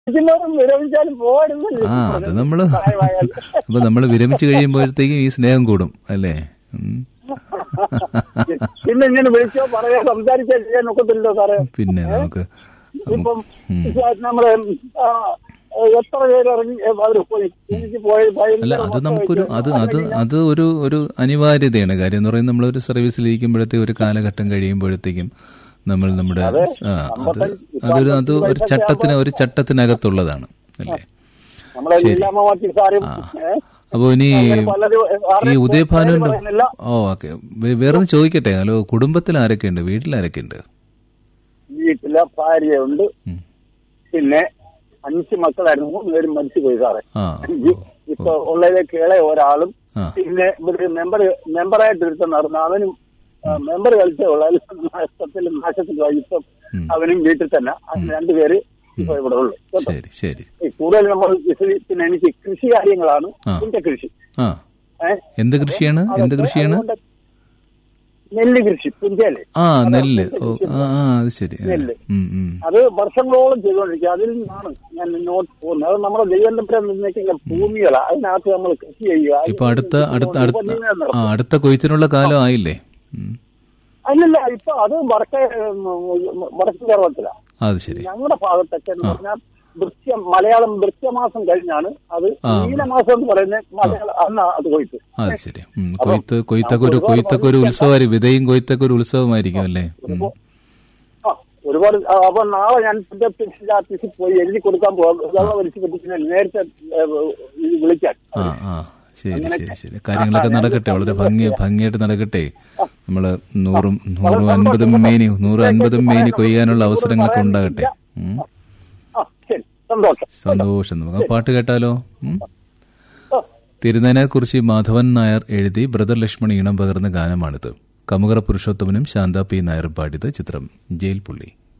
ഇരിക്കുന്നവരും വിരമിച്ചാലും പോകരുതല്ലോ ആ അത് നമ്മള് അപ്പൊ നമ്മൾ വിരമിച്ചു കഴിയുമ്പോഴത്തേക്കും ഈ സ്നേഹം കൂടും അല്ലേ ഉം. പിന്നെ ഇങ്ങനെ വിളിച്ചോ പറയാ സംസാരിച്ചാ ചെയ്യാൻ ഒക്കത്തില്ലല്ലോ സാറേ പിന്നെ നമുക്ക് ഇപ്പം നമ്മള് ആ, എത്ര പേര് ഇറങ്ങി അവർ പോയി തിരിച്ച് പോയി അല്ല അത് നമുക്കൊരു അത് അത് അത് ഒരു ഒരു അനിവാര്യതയാണ് കാര്യം എന്ന് പറയുന്നത് നമ്മളൊരു സർവീസിലിരിക്കുമ്പോഴത്തേക്ക് ഒരു കാലഘട്ടം കഴിയുമ്പോഴത്തേക്കും നമ്മൾ നമ്മുടെ ആ അത് അതൊരു അത് ഒരു ചട്ടത്തിന് ഒരു ചട്ടത്തിനകത്തുള്ളതാണ് അല്ലേ നമ്മളെ ലീലാമ്മ സാറും ഏ, അപ്പോൾ ഇനി പലരും ഈ ആരുടെയും ഉദയഭാനുവിന്റെ പേര് പറയുന്നില്ല. ഓ ഓക്കെ വേറൊന്ന് ചോദിക്കട്ടെ ഹലോ കുടുംബത്തിൽ ആരൊക്കെയുണ്ട് വീട്ടിൽ ആരൊക്കെയുണ്ട് വീട്ടിലെ ഭാര്യയുണ്ട് ഉം. പിന്നെ അഞ്ച് മക്കളായിരുന്നു മൂന്ന് പേരും മരിച്ചുപോയി സാറേ ആ അഞ്ച് ഇപ്പൊ ഉള്ളതിലേക്ക് ഇളയ ഒരാളും ആ പിന്നെ ഇവിടെ മെമ്പർ മെമ്പറായിട്ട് ഒരുത്തൻ നടന്നു അവനും മെമ്പർ കളിച്ചേ ഉള്ളൂ അതിൽ നഷ്ടത്തിലും നാശത്തിലും ഇപ്പം ഉം. അവനും വീട്ടിൽ തന്നെ അങ്ങനെ രണ്ടുപേര് ഇപ്പൊ ഇവിടെ ഉള്ളു കേട്ടോ ശരി ശരി ഈ കൂടുതൽ നമ്മൾ കൃഷി പിന്നെ എനിക്ക് കൃഷി കാര്യങ്ങളാണ് ആ. എന്റെ കൃഷി ആ ഏഹ് എന്ത് കൃഷിയാണ് എന്ത് കൃഷിയാണ് നെല്ല് കൃഷി പുഞ്ചയില് ആ നെല്ല് ഓ ആ ആ അത് ശരി ആ. നെല്ല്. ഉം, ഉം. അത് വർഷങ്ങളോളം ചെയ്തുകൊണ്ടിരിക്കുക അതിൽ നിന്നാണ് ഞാൻ മുന്നോട്ട് പോകുന്നത് അത് നമ്മുടെ ദൈവന്തപുരം നിൽക്കുന്ന ഭൂമികളാണ് അതിനകത്ത് നമ്മൾ കൃഷി ചെയ്യുക ഇപ്പൊ അടുത്ത അടുത്ത അടുത്ത ആ അടുത്ത കൊയ്ത്തിനുള്ള കാലം ആയില്ലേ ഉം. അല്ലല്ല ഇപ്പൊ അത് വടക്കേ വടക്കൻ കേരളത്തിലാണ് അത് ശരി ഞങ്ങളുടെ ഭാഗത്തൊക്കെ എന്ന് പറഞ്ഞാൽ വൃശ്യം മലയാളം വൃശ്യമാസം കഴിഞ്ഞാണ് അത് ആ. മീനമാസം എന്ന് പറയുന്നത് മലയാളം അന്ന് അത് കൊയ്ത്ത് അത് ശരി ഉം. കൊയ്ത്ത് കൊയ്ത്തൊക്കെ ഒരു കൊയ്ത്തൊക്കെ ഒരു ഉത്സവമായിരിക്കും വിതയും കൊയ്ത്തൊക്കെ ഒരു ഉത്സവമായിരിക്കും അല്ലേ ഉം. ആ, ഒരുപാട് ആ, അപ്പൊ നാളെ ഞാൻ പഞ്ചായത്ത് ഓഫീസിൽ പോയി എഴുതി കൊടുക്കാൻ പോകാം വെള്ളം വലിച്ചു പറ്റിക്കുന്ന നേരത്തെ ഏ, ഇത് വിളിക്കാൻ ആ ആ ശരി ശരി ശരി കാര്യങ്ങളൊക്കെ നടക്കട്ടെ വളരെ ഭംഗി ഭംഗിയായിട്ട് നടക്കട്ടെ നമ്മള് നൂറും നൂറും അൻപതും മേനി നൂറും അൻപതും മേനി കൊയ്യാനുള്ള അവസരങ്ങളൊക്കെ ഉണ്ടാകട്ടെ ഉം. ആ ശരി സന്തോഷം സന്തോഷം നമുക്ക് ആ പാട്ട് കേട്ടാലോ ഉം. ആ. തിരുനേനെ കുറിച്ച് മാധവൻ നായർ എഴുതി ബ്രദർ ലക്ഷ്മൺ ഈണം പകർന്ന ഗാനമാണിത് കമുകറ പുരുഷോത്തമനും ശാന്ത പി നായർ പാടിയത് ചിത്രം ജയിൽ പുള്ളി